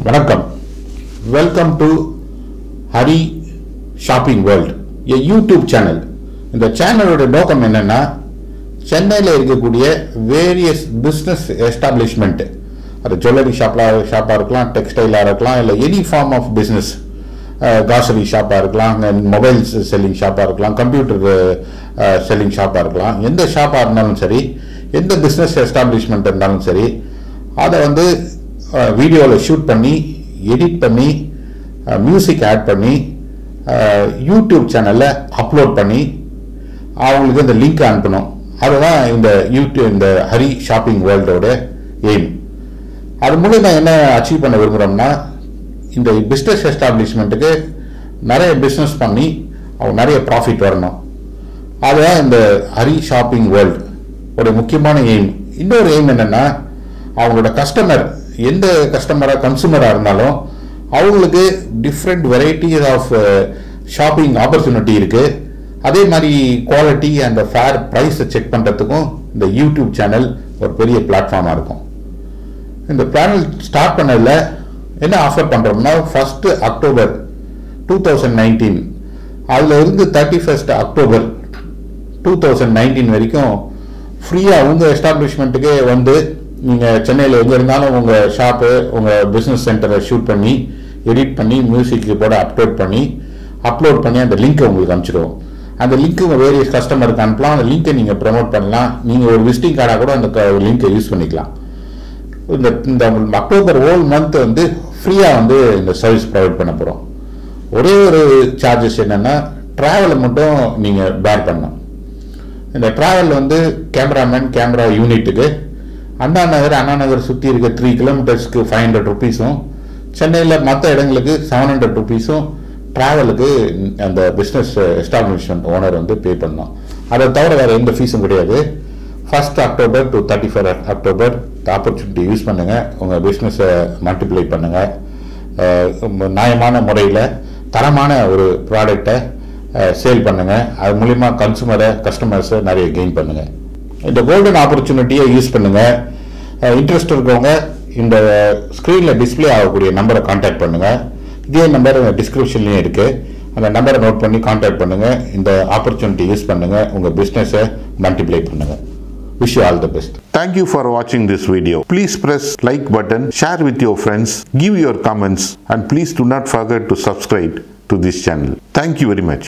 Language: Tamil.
வணக்கம் welcome to Hari shopping world a YouTube channel இந்த சேனலோட நோக்கம் என்னன்னா சென்னையில் இருக்கக்கூடிய வேரியஸ் பிஸ்னஸ் எஸ்டாப்ளிஷ்மெண்ட் அது ஜுவல்லரி ஷாப்பில் ஷாப்பாக இருக்கலாம் டெக்ஸ்டைலாக இருக்கலாம் இல்லை எனி ஃபார்ம் ஆஃப் பிஸ்னஸ் காசரி ஷாப்பாக இருக்கலாம் மொபைல் செல்லிங் ஷாப்பாக இருக்கலாம் கம்ப்யூட்டர் செல்லிங் ஷாப்பாக இருக்கலாம் எந்த ஷாப்பாக இருந்தாலும் சரி எந்த பிஸ்னஸ் எஸ்டாப்ளிஷ்மெண்ட் இருந்தாலும் சரி அதை வந்து வீடியோவில் ஷூட் பண்ணி எடிட் பண்ணி மியூசிக் ஆட் பண்ணி அஹ், யூடியூப் சேனலில் அப்லோட் பண்ணி அவங்களுக்கு இந்த லிங்க் அனுப்பணும் அதுதான் இந்த யூடியூப் இந்த ஹரி ஷாப்பிங் வேர்ல்டோட எய்ம் அது மூலியமா என்ன அச்சீவ் பண்ண விரும்புகிறோம்னா இந்த பிஸ்னஸ் எஸ்டாப்ளிஷ்மெண்ட்டுக்கு நிறைய பிஸ்னஸ் பண்ணி அவங்க நிறைய ப்ராஃபிட் வரணும் அதுதான் இந்த ஹரி ஷாப்பிங் வேர்ல்டு ஒரு முக்கியமான எய்ம் இன்னொரு எய்ம் என்னன்னா அவங்களோட கஸ்டமர் எந்த கஸ்டமராக கன்சூமராக இருந்தாலும் அவங்களுக்கு different varieties of shopping opportunity இருக்குது அதே மாதிரி குவாலிட்டி அண்ட் ஃபேர் ப்ரைஸை செக் பண்ணுறதுக்கும் இந்த யூடியூப் சேனல் ஒரு பெரிய பிளாட்ஃபார்மாக இருக்கும் இந்த சேனல் ஸ்டார்ட் பண்ணதில் என்ன ஆஃபர் பண்ணுறோம்னா first October two thousand nineteen அதில் இருந்து thirty first October two thousand nineteen வரைக்கும் ஃப்ரீயாக உங்கள் எஸ்டாப்ளிஷ்மெண்ட்டுக்கே வந்து நீங்கள் சென்னையில் எங்கே இருந்தாலும் உங்கள் ஷாப்பு உங்கள் பிஸ்னஸ் சென்டரை ஷூட் பண்ணி எடிட் பண்ணி மியூசிக் போட அப்லோட் பண்ணி அப்லோட் பண்ணி அந்த லிங்க்கை உங்களுக்கு அனுப்பிச்சிடுவோம் அந்த லிங்க் உங்கள் வேரியஸ் கஸ்டமருக்கு அனுப்பலாம் அந்த லிங்க்கை நீங்கள் ப்ரமோட் பண்ணலாம் நீங்கள் ஒரு விசிட்டிங் கார்டாக கூட அந்த லிங்க்கை யூஸ் பண்ணிக்கலாம் இந்த இந்த அக்டோபர் ஹோல் மந்த் வந்து ஃப்ரீயாக வந்து இந்த சர்வீஸ் ப்ரொவைட் பண்ண போகிறோம் ஒரே ஒரு சார்ஜஸ் என்னென்னா ட்ராவலை மட்டும் நீங்கள் பேர் பண்ணணும் இந்த ட்ராவல் வந்து கேமராமேன் கேமரா யூனிட்டுக்கு அண்ணா நகர் அண்ணா நகர் சுற்றி இருக்க த்ரீ கிலோமீட்டர்ஸ்க்கு ஃபைவ் ஹண்ட்ரட் ருபீஸும் சென்னையில் மற்ற இடங்களுக்கு செவன் ஹண்ட்ரட் ருபீஸும் ட்ராவலுக்கு அந்த பிஸ்னஸ் எஸ்டாப்ளிஷ்மெண்ட் ஓனர் வந்து பே பண்ணோம் அதை தவிர வேறு எந்த ஃபீஸும் கிடையாது first October to thirty four October இந்த ஆப்பர்ச்சுனிட்டி யூஸ் பண்ணுங்கள் உங்கள் பிஸ்னஸை மல்டிப்ளை பண்ணுங்கள் நியாயமான முறையில் தரமான ஒரு ப்ராடக்டை சேல் பண்ணுங்கள் அது மூலிமா கன்சூமரை கஸ்டமர்ஸை நிறைய கெயின் பண்ணுங்கள் இந்த கோல்டன் ஆப்பர்ச்சுனிட்டியை யூஸ் பண்ணுங்கள் இன்ட்ரெஸ்ட் இருக்கவங்க இந்த ஸ்க்ரீனில் டிஸ்ப்ளே ஆகக்கூடிய நம்பரை காண்டாக்ட் பண்ணுங்கள் இதே நம்பர் டிஸ்கிரிப்ஷன்லேயும் இருக்குது அந்த நம்பரை நோட் பண்ணி காண்டாக்ட் பண்ணுங்கள் இந்த ஆப்பர்ச்சுனிட்டி யூஸ் பண்ணுங்கள் உங்கள் பிஸ்னஸை மல்டிப்ளை பண்ணுங்கள் wish you all the best Thank you for watching this video. Please press like button, share with your friends, give your comments and please do not forget to subscribe to this channel. Thank you very much.